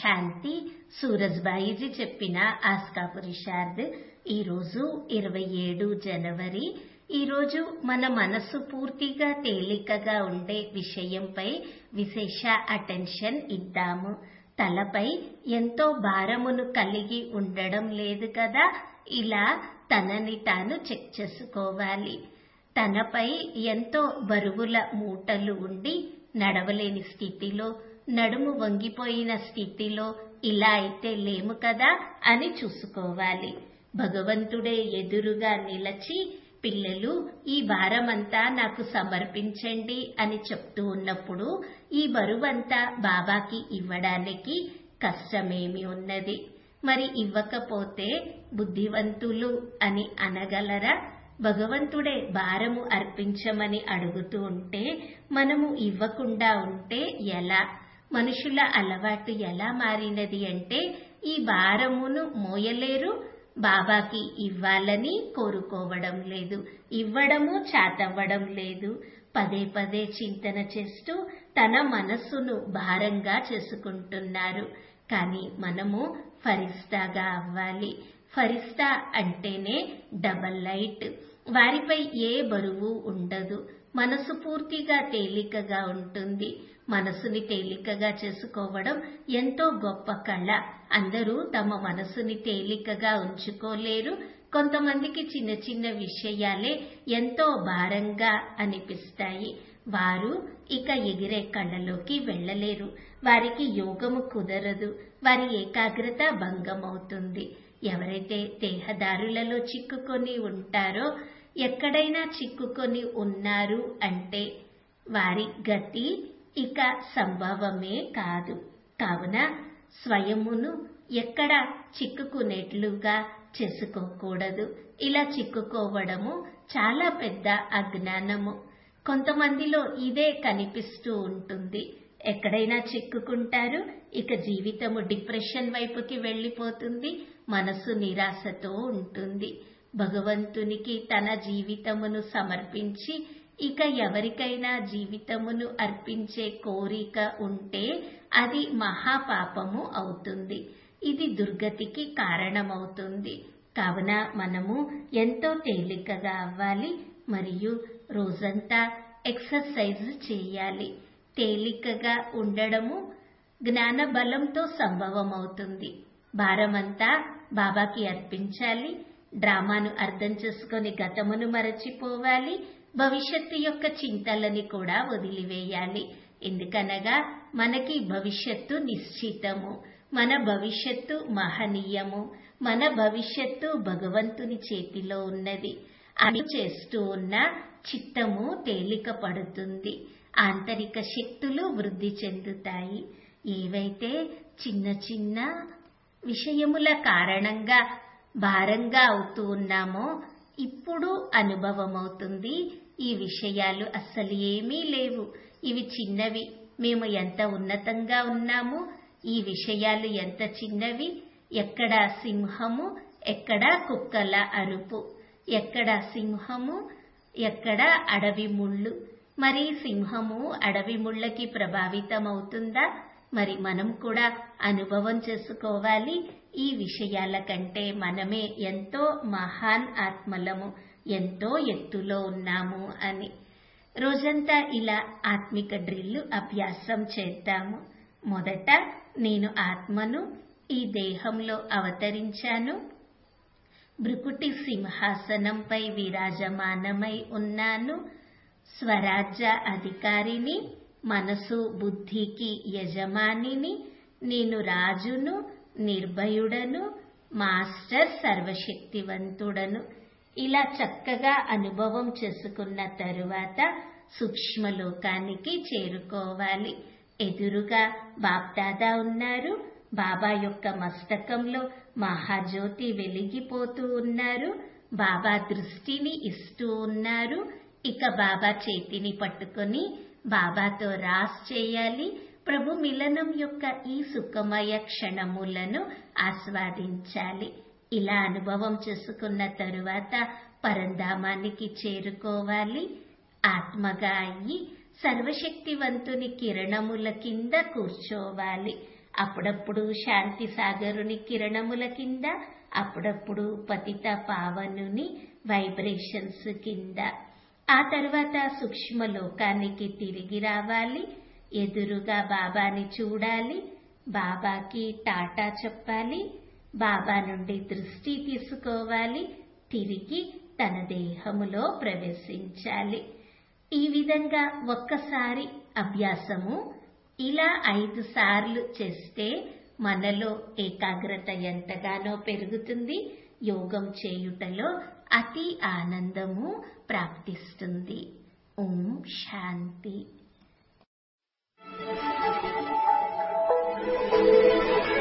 శాంతి సూరజ్బాయిజీ చెప్పిన ఆస్కా పురుషార్థ్ ఈరోజు ఇరవై ఏడు జనవరి ఈరోజు మన మనసు పూర్తిగా తేలికగా ఉండే విషయంపై విశేష అటెన్షన్ ఇద్దాము తలపై ఎంతో భారమును కలిగి ఉండడం లేదు కదా ఇలా తనని తాను చెక్ చేసుకోవాలి తనపై ఎంతో బరువుల మూటలు ఉండి నడవలేని స్థితిలో నడుము వంగిపోయిన స్థితిలో ఇలా అయితే లేము కదా అని చూసుకోవాలి భగవంతుడే ఎదురుగా నిలచి పిల్లలు ఈ భారమంతా నాకు సమర్పించండి అని చెప్తూ ఉన్నప్పుడు ఈ బరువంతా బాబాకి ఇవ్వడానికి కష్టమేమి ఉన్నది మరి ఇవ్వకపోతే బుద్ధివంతులు అని అనగలరా భగవంతుడే భారము అర్పించమని అడుగుతూ ఉంటే మనము ఇవ్వకుండా ఉంటే ఎలా మనుషుల అలవాటు ఎలా మారినది అంటే ఈ భారమును మోయలేరు బాబాకి ఇవ్వాలని కోరుకోవడం లేదు ఇవ్వడము చాతవ్వడం లేదు పదే పదే చింతన చేస్తూ తన మనస్సును భారంగా చేసుకుంటున్నారు కానీ మనము ఫరిస్తాగా అవ్వాలి ఫరిస్తా అంటేనే డబల్ లైట్ వారిపై ఏ బరువు ఉండదు మనసు పూర్తిగా తేలికగా ఉంటుంది మనసుని తేలికగా చేసుకోవడం ఎంతో గొప్ప కళ అందరూ తమ మనసుని తేలికగా ఉంచుకోలేరు కొంతమందికి చిన్న చిన్న విషయాలే ఎంతో భారంగా అనిపిస్తాయి వారు ఇక ఎగిరే కళ్ళలోకి వెళ్ళలేరు వారికి యోగము కుదరదు వారి ఏకాగ్రత భంగమవుతుంది ఎవరైతే దేహదారులలో చిక్కుకొని ఉంటారో ఎక్కడైనా చిక్కుకొని ఉన్నారు అంటే వారి గతి ఇక సంభవమే కాదు కావున స్వయమును ఎక్కడ చిక్కుకునేట్లుగా చేసుకోకూడదు ఇలా చిక్కుకోవడము చాలా పెద్ద అజ్ఞానము కొంతమందిలో ఇదే కనిపిస్తూ ఉంటుంది ఎక్కడైనా చిక్కుకుంటారు ఇక జీవితము డిప్రెషన్ వైపుకి వెళ్ళిపోతుంది మనసు నిరాశతో ఉంటుంది భగవంతునికి తన జీవితమును సమర్పించి ఇక ఎవరికైనా జీవితమును అర్పించే కోరిక ఉంటే అది మహాపాపము అవుతుంది ఇది దుర్గతికి కారణమవుతుంది కావున మనము ఎంతో తేలికగా అవ్వాలి మరియు రోజంతా ఎక్సర్సైజ్ చేయాలి తేలికగా ఉండడము జ్ఞాన బలంతో సంభవమవుతుంది భారమంతా బాబాకి అర్పించాలి డ్రామాను అర్థం చేసుకొని గతమును మరచిపోవాలి భవిష్యత్తు యొక్క చింతలని కూడా వదిలివేయాలి ఎందుకనగా మనకి భవిష్యత్తు నిశ్చితము మన భవిష్యత్తు మహనీయము మన భవిష్యత్తు భగవంతుని చేతిలో ఉన్నది అని చేస్తూ ఉన్న చిత్తము తేలిక పడుతుంది ఆంతరిక శక్తులు వృద్ధి చెందుతాయి ఏవైతే చిన్న చిన్న విషయముల కారణంగా భారంగా అవుతూ ఉన్నామో ఇప్పుడు అనుభవమవుతుంది ఈ విషయాలు అస్సలు ఏమీ లేవు ఇవి చిన్నవి మేము ఎంత ఉన్నతంగా ఉన్నాము ఈ విషయాలు ఎంత చిన్నవి ఎక్కడ సింహము ఎక్కడ కుక్కల అరుపు ఎక్కడ సింహము ఎక్కడ అడవి ముళ్ళు మరి సింహము అడవి ముళ్ళకి ప్రభావితమవుతుందా మరి మనం కూడా అనుభవం చేసుకోవాలి ఈ విషయాల కంటే మనమే ఎంతో మహాన్ ఆత్మలము ఎంతో ఎత్తులో ఉన్నాము అని రోజంతా ఇలా ఆత్మిక డ్రిల్లు అభ్యాసం చేద్దాము మొదట నేను ఆత్మను ఈ దేహంలో అవతరించాను భృకుటి సింహాసనంపై విరాజమానమై ఉన్నాను స్వరాజ్య అధికారిని మనసు బుద్ధికి యజమానిని నేను రాజును నిర్భయుడను మాస్టర్ సర్వశక్తివంతుడను ఇలా చక్కగా అనుభవం చేసుకున్న తరువాత సూక్ష్మలోకానికి చేరుకోవాలి ఎదురుగా బాప్దాదా ఉన్నారు బాబా యొక్క మస్తకంలో మహాజ్యోతి వెలిగిపోతూ ఉన్నారు బాబా దృష్టిని ఇస్తూ ఉన్నారు ఇక బాబా చేతిని పట్టుకొని బాబాతో రాస్ చేయాలి ప్రభు మిలనం యొక్క ఈ సుఖమయ క్షణములను ఆస్వాదించాలి ఇలా అనుభవం చేసుకున్న తరువాత పరంధామానికి చేరుకోవాలి ఆత్మగా అయ్యి సర్వశక్తివంతుని కిరణముల కింద కూర్చోవాలి అప్పుడప్పుడు శాంతి సాగరుని కిరణముల కింద అప్పుడప్పుడు పతిత పావనుని వైబ్రేషన్స్ కింద ఆ తర్వాత సూక్ష్మ లోకానికి తిరిగి రావాలి ఎదురుగా బాబాని చూడాలి బాబాకి టాటా చెప్పాలి బాబా నుండి దృష్టి తీసుకోవాలి తిరిగి తన దేహములో ప్రవేశించాలి ఈ విధంగా ఒక్కసారి అభ్యాసము ఇలా ఐదు సార్లు చేస్తే మనలో ఏకాగ్రత ఎంతగానో పెరుగుతుంది యోగం చేయుటలో అతి ఆనందము ప్రాప్తిస్తుంది ఓం శాంతి